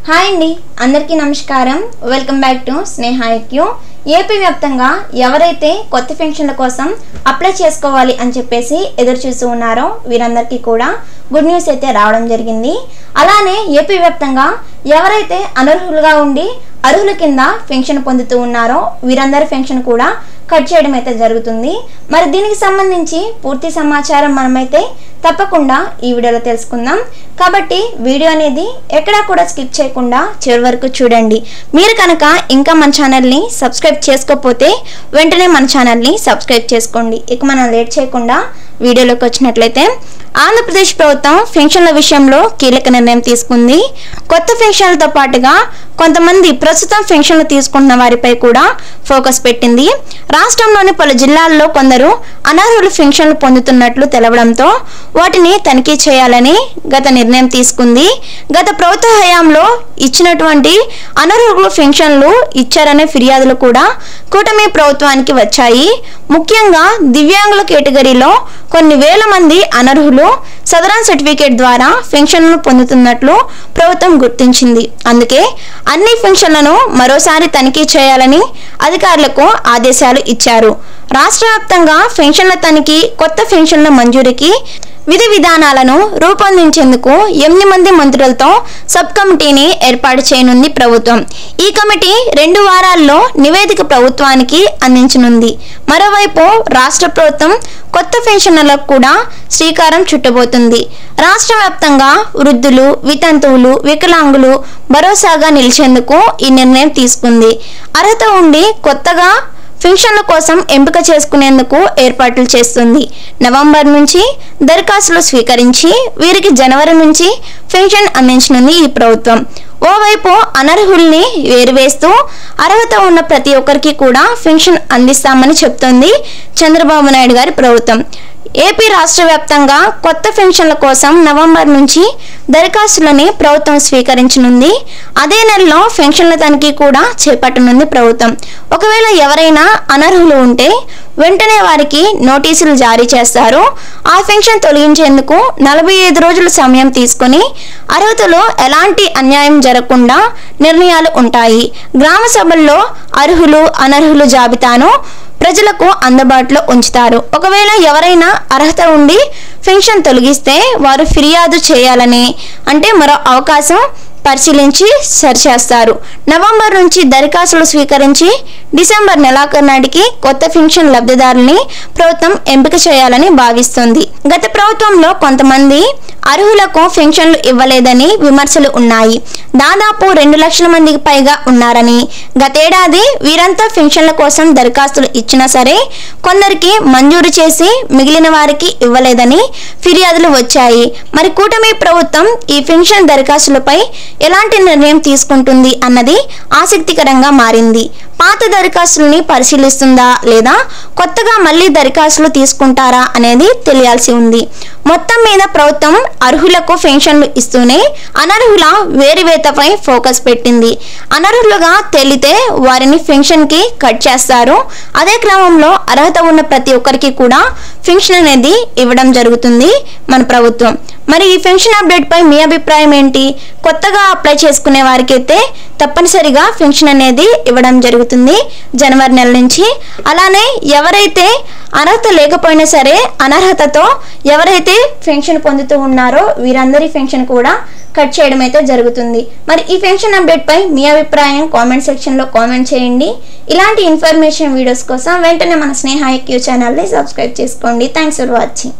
hi అండి అందరికీ నమస్కారం welcome back to Sneha IQ AP వ్యాప్తంగా ఎవరైతే కొత్త పెన్షన్ల కోసం అప్లై చేసుకోవాలి అని చెప్పేసి ఎదురు చూస్తూ ఉన్నారో వీరందరికీ కూడా గుడ్ న్యూస్ అయితే రావడం జరిగింది అలానే ఏపీ వ్యాప్తంగా ఎవరైతే అనర్హులుగా ఉండి అర్హుల కింద పెన్షన్ పొందుతూ ఉన్నారో వీరందరి పెన్షన్ కూడా కట్ చేయడం అయితే జరుగుతుంది మరి దీనికి సంబంధించి పూర్తి సమాచారం మనమైతే తప్పకుండా ఈ వీడియోలో తెలుసుకుందాం కాబట్టి వీడియో అనేది ఎక్కడా కూడా స్కిప్ చేయకుండా చివరి వరకు చూడండి మీరు కనుక ఇంకా మన ఛానల్ని సబ్స్క్రైబ్ చేసుకోకపోతే వెంటనే మన ఛానల్ని సబ్స్క్రైబ్ చేసుకోండి ఇక మనం లేట్ చేయకుండా వీడియోలోకి వచ్చినట్లయితే ఆంధ్రప్రదేశ్ ప్రభుత్వం పెన్షన్ల విషయంలో కీలక నిర్ణయం తీసుకుంది కొత్త పెన్షన్లతో పాటుగా కొంతమంది ప్రస్తుతం పెన్షన్లు తీసుకుంటున్న వారిపై కూడా ఫోకస్ పెట్టింది రాష్ట్రంలోని పలు జిల్లాల్లో కొందరు అనర్హులు పెన్షన్లు పొందుతున్నట్లు తెలవడంతో వాటిని తనిఖీ చేయాలని గత నిర్ణయం తీసుకుంది గత ప్రభుత్వ హయాంలో ఇచ్చినటువంటి అనర్హులు పెన్షన్లు ఇచ్చారనే ఫిర్యాదులు కూడా కూటమి ప్రభుత్వానికి వచ్చాయి ముఖ్యంగా దివ్యాంగుల కేటగిరీలో కొన్ని వేల మంది అనర్హులు సదరన్ సర్టిఫికేట్ ద్వారా పెన్షన్లను పొందుతున్నట్లు ప్రభుత్వం గుర్తించింది అందుకే అన్ని పెన్షన్లను మరోసారి తనిఖీ చేయాలని అధికారులకు ఆదేశాలు ఇచ్చారు రాష్ట్ర వ్యాప్తంగా పెన్షన్ల తనిఖీ కొత్త పెన్షన్ల మంజూరీకి విధి విధానాలను రూపొందించేందుకు ఎనిమిది మంది మంత్రులతో సబ్ కమిటీని ఏర్పాటు చేయనుంది ప్రభుత్వం ఈ కమిటీ రెండు వారాల్లో నివేదిక ప్రభుత్వానికి అందించనుంది మరోవైపు రాష్ట్ర ప్రభుత్వం కొత్త పెన్షన్లకు కూడా శ్రీకారం చుట్టబోతుంది రాష్ట్ర వ్యాప్తంగా వృద్ధులు వితంతువులు వికలాంగులు భరోసాగా నిలిచేందుకు ఈ నిర్ణయం తీసుకుంది అర్హత ఉండి కొత్తగా పెన్షన్ల కోసం ఎంపిక చేసుకునేందుకు ఏర్పాట్లు చేస్తుంది నవంబర్ నుంచి దరఖాస్తులు స్వీకరించి వీరికి జనవరి నుంచి పెన్షన్ అందించనుంది ఈ ప్రభుత్వం ఓవైపు అనర్హుల్ని వేరువేస్తూ అర్హత ఉన్న ప్రతి ఒక్కరికి కూడా పెన్షన్ అందిస్తామని చెప్తోంది చంద్రబాబు నాయుడు గారి ప్రభుత్వం ఏపీ రాష్ట్ర వ్యాప్తంగా కొత్త పెన్షన్ల కోసం నవంబర్ నుంచి దరఖాస్తులని ప్రభుత్వం స్వీకరించనుంది అదే నెలలో పెన్షన్ల తనిఖీ కూడా చేపట్టనుంది ప్రభుత్వం ఒకవేళ ఎవరైనా అనర్హులు ఉంటే వెంటనే వారికి నోటీసులు జారీ చేస్తారు ఆ పెన్షన్ తొలగించేందుకు నలభై ఐదు రోజుల సమయం తీసుకొని అర్హతలో ఎలాంటి అన్యాయం జరగకుండా నిర్ణయాలు ఉంటాయి గ్రామ సభల్లో అర్హులు అనర్హులు జాబితాను ప్రజలకు అందుబాటులో ఉంచుతారు ఒకవేళ ఎవరైనా అర్హత ఉండి పెన్షన్ తొలగిస్తే వారు ఫిర్యాదు చేయాలని అంటే మరో అవకాశం పరిశీలించి సరిచేస్తారు నవంబర్ నుంచి దరఖాస్తులు స్వీకరించి డిసెంబర్ నెలాఖరు నాటికి కొత్త పెన్షన్ లబ్ధిదారుల్ని ప్రభుత్వం ఎంపిక చేయాలని భావిస్తుంది గత ప్రభుత్వంలో కొంతమంది అర్హులకు పెన్షన్లు ఇవ్వలేదని విమర్శలు ఉన్నాయి దాదాపు రెండు లక్షల మందికి పైగా ఉన్నారని గతేడాది వీరంతా పెన్షన్ల కోసం దరఖాస్తులు ఇచ్చినా సరే కొందరికి మంజూరు చేసి మిగిలిన వారికి ఇవ్వలేదని ఫిర్యాదులు వచ్చాయి మరి కూటమి ప్రభుత్వం ఈ పెన్షన్ దరఖాస్తులపై ఎలాంటి నిర్ణయం తీసుకుంటుంది అన్నది ఆసక్తికరంగా మారింది పాత దరఖాస్తుల్ని పరిశీలిస్తుందా లేదా కొత్తగా మళ్ళీ దరఖాస్తులు తీసుకుంటారా అనేది తెలియాల్సి ఉంది మొత్తం మీద ప్రభుత్వం అర్హులకు పెన్షన్లు ఇస్తూనే అనర్హుల వేరువేతపై ఫోకస్ పెట్టింది అనర్హులుగా తేలితే వారిని పెన్షన్ కి కట్ చేస్తారు అదే క్రమంలో అర్హత ఉన్న ప్రతి ఒక్కరికి కూడా పెన్షన్ అనేది ఇవ్వడం జరుగుతుంది మన ప్రభుత్వం మరి ఈ పెన్షన్ అప్డేట్ పై మీ అభిప్రాయం ఏంటి కొత్తగా అప్లై చేసుకునే వారికి అయితే తప్పనిసరిగా పెన్షన్ అనేది ఇవ్వడం జరుగుతుంది జనవరి నెల నుంచి అలానే ఎవరైతే అర్హత లేకపోయినా సరే అనర్హతతో ఎవరైతే పెన్షన్ పొందుతూ ఉన్నారో వీరందరి పెన్షన్ కూడా కట్ చేయడం అయితే జరుగుతుంది మరి ఈ పెన్షన్ అప్డేట్ పై మీ అభిప్రాయం కామెంట్ సెక్షన్ లో కామెంట్ చేయండి ఇలాంటి ఇన్ఫర్మేషన్ వీడియోస్ కోసం వెంటనే మన స్నేహ ఐక్యూ ఛానల్ని సబ్స్క్రైబ్ చేసుకోండి థ్యాంక్స్ ఫర్ వాచింగ్